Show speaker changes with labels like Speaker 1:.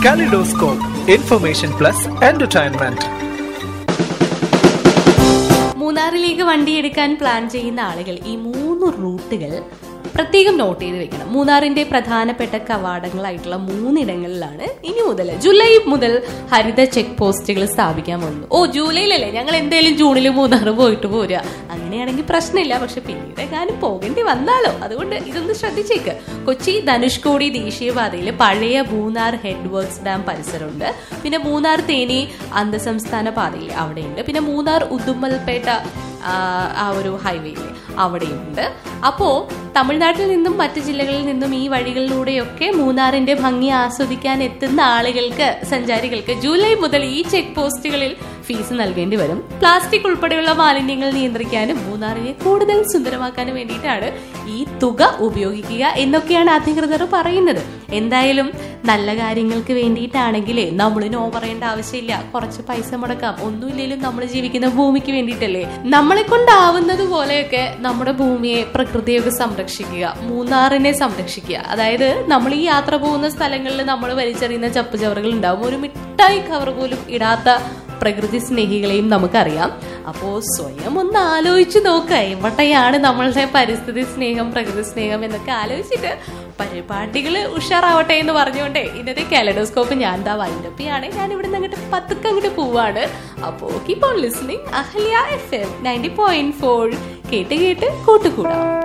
Speaker 1: Kaleidoscope, information plus entertainment.
Speaker 2: മൂന്നാറിലേക്ക് വണ്ടി എടുക്കാൻ പ്ലാൻ ചെയ്യുന്ന ആളുകൾ ഈ മൂന്ന് റൂട്ടുകൾ പ്രത്യേകം നോട്ട് ചെയ്ത് വെക്കണം മൂന്നാറിന്റെ പ്രധാനപ്പെട്ട കവാടങ്ങളായിട്ടുള്ള മൂന്നിടങ്ങളിലാണ് ഇനി മുതൽ ജൂലൈ മുതൽ ഹരിത ചെക്ക് പോസ്റ്റുകൾ സ്ഥാപിക്കാൻ പോകുന്നു ഓ ജൂലൈയിലല്ലേ ഞങ്ങൾ എന്തായാലും ജൂണിൽ മൂന്നാർ പോയിട്ട് പോരുക അങ്ങനെയാണെങ്കിൽ പ്രശ്നമില്ല പക്ഷെ പിന്നീട് എങ്ങാനും പോകേണ്ടി വന്നാലോ അതുകൊണ്ട് ഇതൊന്ന് ശ്രദ്ധിച്ചേക്ക് കൊച്ചി ധനുഷ്കോടി ദേശീയപാതയിൽ പഴയ മൂന്നാർ ഹെഡ് വർക്ക്സ് ഡാം പരിസരമുണ്ട് പിന്നെ മൂന്നാർ തേനി അന്തസംസ്ഥാന പാതയിൽ അവിടെയുണ്ട് പിന്നെ മൂന്നാർ ഉദുമൽപേട്ട ആ, ആ ഒരു ഹൈവേയിൽ അവിടെയുണ്ട് അപ്പോ തമിഴ്നാട്ടിൽ നിന്നും മറ്റ് ജില്ലകളിൽ നിന്നും ഈ വഴികളിലൂടെയൊക്കെ മൂന്നാറിന്റെ ഭംഗി ആസ്വദിക്കാൻ എത്തുന്ന ആളുകൾക്ക് സഞ്ചാരികൾക്ക് ജൂലൈ മുതൽ ഈ ചെക്ക് പോസ്റ്റുകളിൽ ഫീസ് നൽകേണ്ടി വരും പ്ലാസ്റ്റിക് ഉൾപ്പെടെയുള്ള മാലിന്യങ്ങൾ നിയന്ത്രിക്കാനും മൂന്നാറിനെ കൂടുതൽ സുന്ദരമാക്കാനും വേണ്ടിയിട്ടാണ് ഈ തുക ഉപയോഗിക്കുക എന്നൊക്കെയാണ് അധികൃതർ പറയുന്നത് എന്തായാലും നല്ല കാര്യങ്ങൾക്ക് വേണ്ടിയിട്ടാണെങ്കിലേ നമ്മളിന് ഓവർ ചെയ്യേണ്ട ആവശ്യമില്ല കുറച്ച് പൈസ മുടക്കാം ഒന്നുമില്ലെങ്കിലും നമ്മൾ ജീവിക്കുന്ന ഭൂമിക്ക് വേണ്ടിയിട്ടല്ലേ നമ്മളെ കൊണ്ടാവുന്നത് പോലെയൊക്കെ നമ്മുടെ ഭൂമിയെ പ്രകൃതിയൊക്കെ സംരക്ഷിക്കുക മൂന്നാറിനെ സംരക്ഷിക്കുക അതായത് നമ്മൾ ഈ യാത്ര പോകുന്ന സ്ഥലങ്ങളിൽ നമ്മൾ വലിച്ചെറിയുന്ന ചപ്പുചവറുകൾ ഉണ്ടാവും ഒരു മിഠായി കവർ പോലും ഇടാത്ത പ്രകൃതി സ്നേഹികളെയും നമുക്കറിയാം അപ്പോ സ്വയം ഒന്ന് ആലോചിച്ച് നോക്കുക എവിടെയാണ് നമ്മളുടെ പരിസ്ഥിതി സ്നേഹം പ്രകൃതി സ്നേഹം എന്നൊക്കെ ആലോചിച്ചിട്ട് പരിപാടികൾ ഉഷാറാവട്ടെ എന്ന് പറഞ്ഞുകൊണ്ടേ ഇന്നത്തെ കാലഡോസ്കോപ്പ് ഞാൻ എന്താ വൈൻഡപ്പിയാണ് ഞാൻ ഇവിടെ നിന്ന് അങ്ങോട്ട് പതുക്കെ അങ്ങോട്ട് പോവാണ് അപ്പോ keep on listening Ahalya F M ninety point four കേട്ട് കേട്ട് കൂട്ടുകൂടാം